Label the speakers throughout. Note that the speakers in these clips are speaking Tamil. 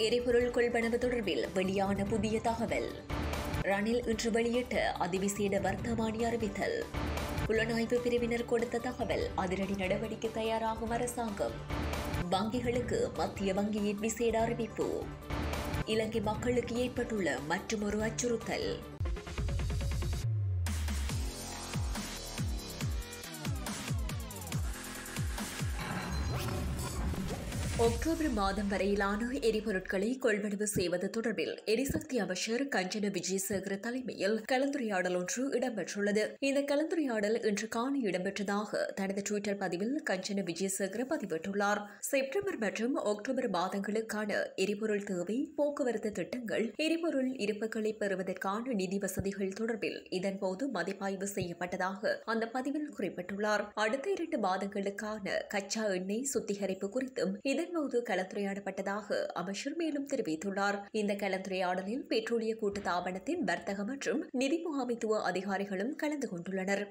Speaker 1: எரிபொருள் கொள்வனவு தொடர்பில் வெளியான புதிய தகவல் ரணில் இன்று வெளியிட்ட அதிவிசேட வர்த்தமானி அறிவித்தல் புலனாய்வு பிரிவினர் கொடுத்த தகவல் அதிரடி நடவடிக்கை தயாராகும் அரசாங்கம் வங்கிகளுக்கு மத்திய வங்கியின் விசேட அறிவிப்பு இலங்கை மக்களுக்கு ஏற்பட்டுள்ள மற்றுமொரு அச்சுறுத்தல் அக்டோபர் மாதம் வரையிலான எரிபொருட்களை கொள்வனவு செய்வது தொடர்பில் எரிசக்தி அமைச்சர் கஞ்சன விஜயசேகர தலைமையில் கலந்துரையாடல் ஒன்று இடம்பெற்றுள்ளது இந்த கலந்துரையாடல் இன்று காலை இடம்பெற்றதாக தனது டுவிட்டர் பதிவில் கஞ்சன விஜயசேகர பதிவிட்டுள்ளார் செப்டம்பர் மற்றும் அக்டோபர் மாதங்களுக்கான எரிபொருள் தேவை போக்குவரத்து திட்டங்கள் எரிபொருள் இருப்புகளை பெறுவதற்கான நிதி வசதிகள் தொடர்பில் இதன்போது மதிப்பாய்வு செய்யப்பட்டதாக அந்த பதிவில் குறிப்பிட்டுள்ளார் அடுத்த இரண்டு மாதங்களுக்கான கச்சா எண்ணெய் சுத்திகரிப்பு குறித்தும் இதன்போது கலந்துரையாடப்பட்டதாக அமைச்சர் மேலும் தெரிவித்துள்ளார் இந்த கலந்துரையாடலில் பெட்ரோலிய கூட்டுத்தாபனத்தின் வர்த்தக மற்றும் நிதி முகாமைத்துவ அதிகாரிகளும் கலந்து கொண்டுள்ளனர்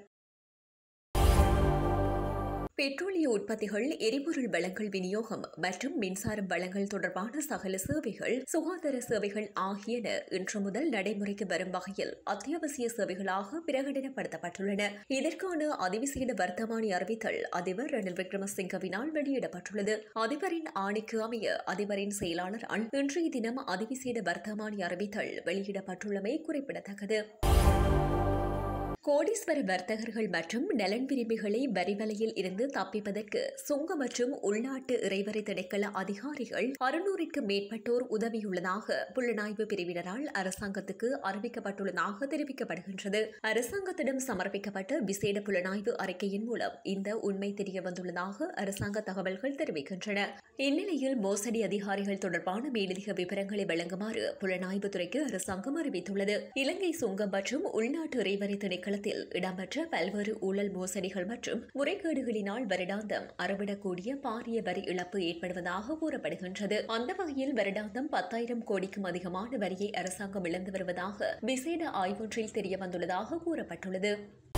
Speaker 1: பெட்ரோலிய உற்பத்திகள் எரிபொருள் வளங்கள் விநியோகம் மற்றும் மின்சாரம் வளங்கள் தொடர்பான சகல சேவைகள் சுகாதார சேவைகள் ஆகியன இன்று முதல் நடைமுறைக்கு வரும் வகையில் அத்தியாவசிய சேவைகளாக பிரகடனப்படுத்தப்பட்டுள்ளன இதற்கான அதிவிசேட வர்த்தமானி அறிவித்தல் அதிபர் ரணில் விக்ரமசிங்கவினால் வெளியிடப்பட்டுள்ளது அதிபரின் ஆணைக்கு அமைய அதிபரின் செயலாளரால் இன்றைய தினம் அதிவிசேட வர்த்தமானி அறிவித்தல் வெளியிடப்பட்டுள்ளமை குறிப்பிடத்தக்கது கோடீஸ்வர வர்த்தகர்கள் மற்றும் நலன் விரும்பிகளை வரிவலையில் இருந்து தப்பிப்பதற்கு சுங்க மற்றும் உள்நாட்டு இறைவரை திணைக்கள அதிகாரிகள் அறுநூறிற்கு மேற்பட்டோர் உதவியுள்ளதாக புலனாய்வு பிரிவினரால் அரசாங்கத்துக்கு அறிவிக்கப்பட்டுள்ளதாக தெரிவிக்கப்படுகின்றது அரசாங்கத்திடம் சமர்ப்பிக்கப்பட்ட விசேட புலனாய்வு அறிக்கையின் மூலம் இந்த உண்மை தெரிய வந்துள்ளதாக அரசாங்க தகவல்கள் தெரிவிக்கின்றன இந்நிலையில் மோசடி அதிகாரிகள் தொடர்பான மேலதிக விவரங்களை வழங்குமாறு புலனாய்வுத்துறைக்கு அரசாங்கம் அறிவித்துள்ளது இலங்கை சுங்கம் மற்றும் உள்நாட்டு இறைவரை திணைக்கள களத்தில் இடம்பெற்ற பல்வேறு ஊழல் மோசடிகள் மற்றும் முறைகேடுகளினால் வருடாந்தம் அறவிடக்கூடிய பாரிய வரி இழப்பு ஏற்படுவதாக கூறப்படுகின்றது அந்த வகையில் வருடாந்தம் பத்தாயிரம் கோடிக்கும் அதிகமான வரியை அரசாங்கம் இழந்து வருவதாக விசேட ஆய்வொன்றில் தெரியவந்துள்ளதாக கூறப்பட்டுள்ளது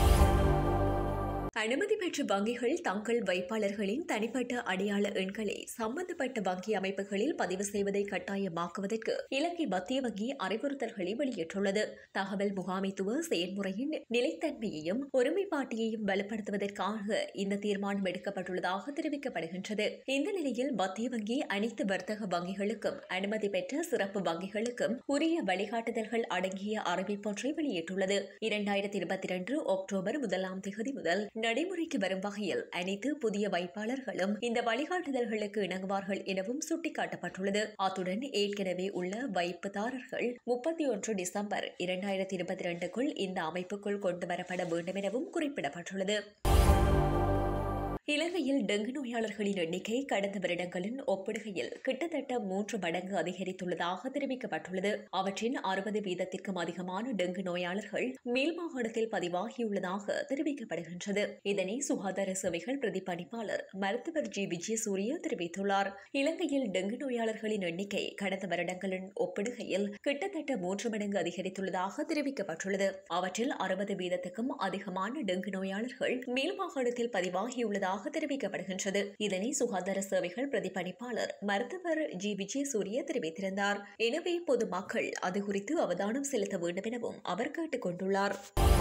Speaker 1: அனுமதி பெற்ற வங்கிகள் தங்கள் வைப்பாளர்களின் தனிப்பட்ட அடையாள எண்களை சம்பந்தப்பட்ட வங்கி அமைப்புகளில் பதிவு செய்வதை கட்டாயமாக்குவதற்கு இலங்கை மத்திய வங்கி அறிவுறுத்தல்களை வெளியிட்டுள்ளது தகவல் முகாமைத்துவ செயல்முறையின் நிலைத்தன்மையையும் ஒருமைப்பாட்டையும் வலுப்படுத்துவதற்காக இந்த தீர்மானம் எடுக்கப்பட்டுள்ளதாக தெரிவிக்கப்படுகின்றது இந்த நிலையில் மத்திய வங்கி அனைத்து வர்த்தக வங்கிகளுக்கும் அனுமதி பெற்ற சிறப்பு வங்கிகளுக்கும் உரிய வழிகாட்டுதல்கள் அடங்கிய அறிவிப்பொன்றை வெளியிட்டுள்ளது இரண்டாயிரத்தி இருபத்தி இரண்டு அக்டோபர் முதலாம் தேதி முதல் நடைமுறைக்கு வரும் வகையில் அனைத்து புதிய வைப்பாளர்களும் இந்த வழிகாட்டுதல்களுக்கு இணங்குவார்கள் எனவும் சுட்டிக்காட்டப்பட்டுள்ளது அத்துடன் ஏற்கனவே உள்ள வைப்புதாரர்கள் முப்பத்தி ஒன்று டிசம்பர் இரண்டாயிரத்தி இருபத்தி இரண்டுக்குள் இந்த அமைப்புக்குள் கொண்டு வரப்பட வேண்டும் எனவும் குறிப்பிடப்பட்டுள்ளது இலங்கையில் டெங்கு நோயாளர்களின் எண்ணிக்கை கடந்த வருடங்களின் ஒப்பிடுகையில் கிட்டத்தட்ட மூன்று மடங்கு அதிகரித்துள்ளதாக தெரிவிக்கப்பட்டுள்ளது அவற்றின் அறுபது வீதத்திற்கும் அதிகமான டெங்கு நோயாளர்கள் மேல் மாகாணத்தில் பதிவாகியுள்ளதாக தெரிவிக்கப்படுகின்றது இதனை சுகாதார சேவைகள் பிரதிபலிப்பாளர் மருத்துவர் ஜி விஜயசூரிய தெரிவித்துள்ளார் இலங்கையில் டெங்கு நோயாளர்களின் எண்ணிக்கை கடந்த வருடங்களின் ஒப்பிடுகையில் கிட்டத்தட்ட மூன்று மடங்கு அதிகரித்துள்ளதாக தெரிவிக்கப்பட்டுள்ளது அவற்றில் அறுபது வீதத்துக்கும் அதிகமான டெங்கு நோயாளர்கள் மேல் மாகாணத்தில் பதிவாகியுள்ளதாக உள்ளதாக தெரிவிக்கப்படுகின்றது இதனை சுகாதார சேவைகள் பிரதிபலிப்பாளர் மருத்துவர் ஜி விஜயசூரிய தெரிவித்திருந்தார் எனவே பொதுமக்கள் அது குறித்து அவதானம் செலுத்த வேண்டும் எனவும் அவர் கேட்டுக் கொண்டுள்ளார்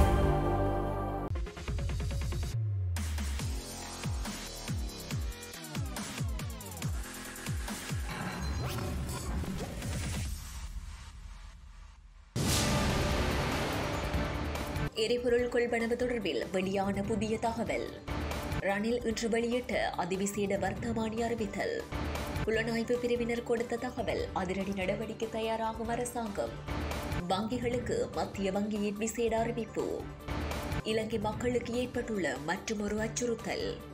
Speaker 1: எரிபொருள் கொள்வனவு தொடர்பில் வெளியான புதிய தகவல் ரணில் இன்று வெளியிட்ட அதிவிசேட வர்த்தமானி அறிவித்தல் புலனாய்வு பிரிவினர் கொடுத்த தகவல் அதிரடி நடவடிக்கை தயாராகும் அரசாங்கம் வங்கிகளுக்கு மத்திய வங்கியின் விசேட அறிவிப்பு இலங்கை மக்களுக்கு ஏற்பட்டுள்ள மற்றுமொரு அச்சுறுத்தல்